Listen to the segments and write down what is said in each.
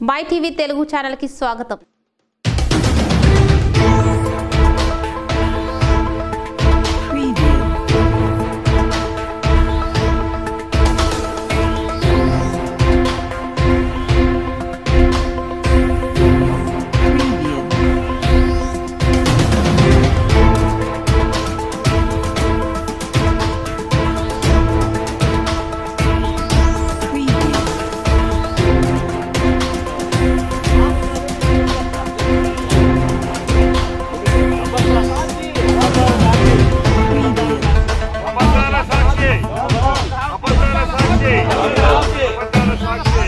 My TV Telugu ఛానల్కి స్వాగతం Preview. Preview. Preview. Preview. అబద్ధాల సాక్షి అబద్ధాల సాక్షి అబద్ధాల సాక్షి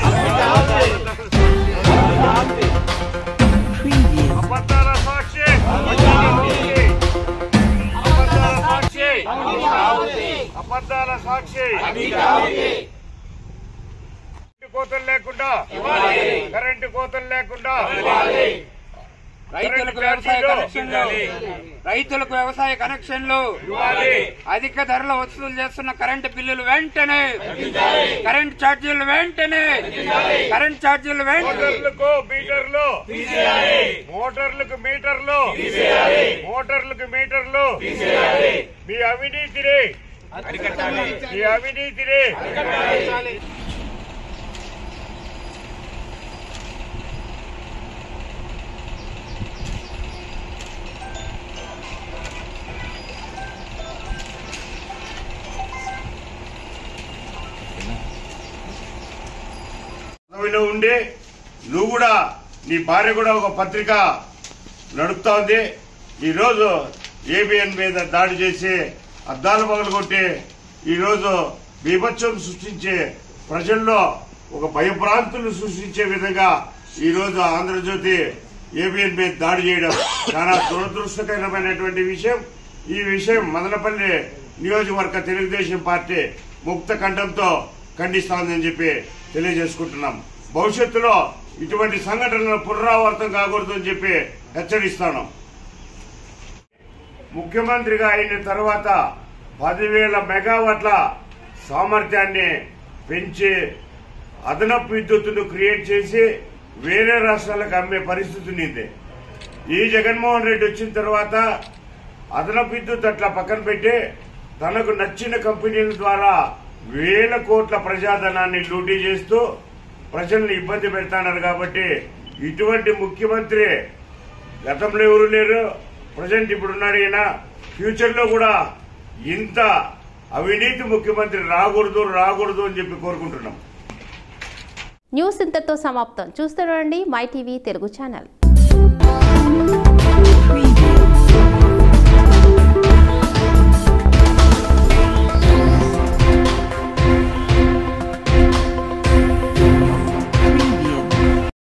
Preview. అబద్ధాల సాక్షి అబద్ధాల సాక్షి అబద్ధాల సాక్షి కరెంటు కోతలు లేకుండా కరెంటు కోతలు లేకుండా రైతులకు వ్యవసాయ కనెక్షన్లు రైతులకు వ్యవసాయ కనెక్షన్లు అధిక ధరల వసూలు చేస్తున్న కరెంటు బిల్లులు వెంటనే కరెంట్ ఛార్జీలు వెంటనే కరెంట్ ఛార్జీలు వెంటనే మోటార్లకు మీటర్లు మోటార్లకు మీటర్లు మోటార్లకు మీటర్లు మీ అవినీతిని మీ అవినీతిని పదవిలో ఉండి నువ్వు కూడా నీ భార్య కూడా ఒక పత్రిక నడుపుతా ఉంది ఈరోజు ఏబిఎన్ మీద దాడి చేసి అద్దాలు పగలు కొట్టి ఈరోజు బీభత్సం సృష్టించే ప్రజల్లో ఒక భయభ్రాంతులు సృష్టించే విధంగా ఈరోజు ఆంధ్రజ్యోతి ఏబిఎన్ మీద దాడి చేయడం చాలా దురదృష్టకరమైనటువంటి విషయం ఈ విషయం మదనపల్లి నియోజకవర్గ తెలుగుదేశం పార్టీ ముక్త కంఠంతో ఖండిస్తోందని చెప్పి తెలియజేసుకుంటున్నాం భవిష్యత్తులో ఇటువంటి సంఘటనలు పునరావృతం కాకూడదు అని చెప్పి హెచ్చరిస్తాను ముఖ్యమంత్రిగా అయిన తర్వాత పదివేల మెగావాట్ల సామర్థ్యాన్ని పెంచి అదనపు విద్యుత్తును క్రియేట్ చేసి వేరే రాష్ట్రాలకు అమ్మే పరిస్థితి ఉంది ఈ జగన్మోహన్ రెడ్డి వచ్చిన తర్వాత అదనపు విద్యుత్ అట్లా పక్కన పెట్టి తనకు నచ్చిన కంపెనీల ద్వారా వేల కోట్ల ప్రజాధనాన్ని లూటీ చేస్తూ ప్రజల్ని ఇబ్బంది పెడతాన్నారు కాబట్టి ఇటువంటి ముఖ్యమంత్రి గతంలో ఎవరు లేరు ప్రజెంట్ ఇప్పుడు ఉన్నాడు ఈయన ఫ్యూచర్ లో కూడా ఇంత అవినీతి ముఖ్యమంత్రి రాకూడదు రాకూడదు అని చెప్పి కోరుకుంటున్నాం న్యూస్ ఇంతతో సమాప్తం చూస్తుండండి my TV Telugu channel Preview.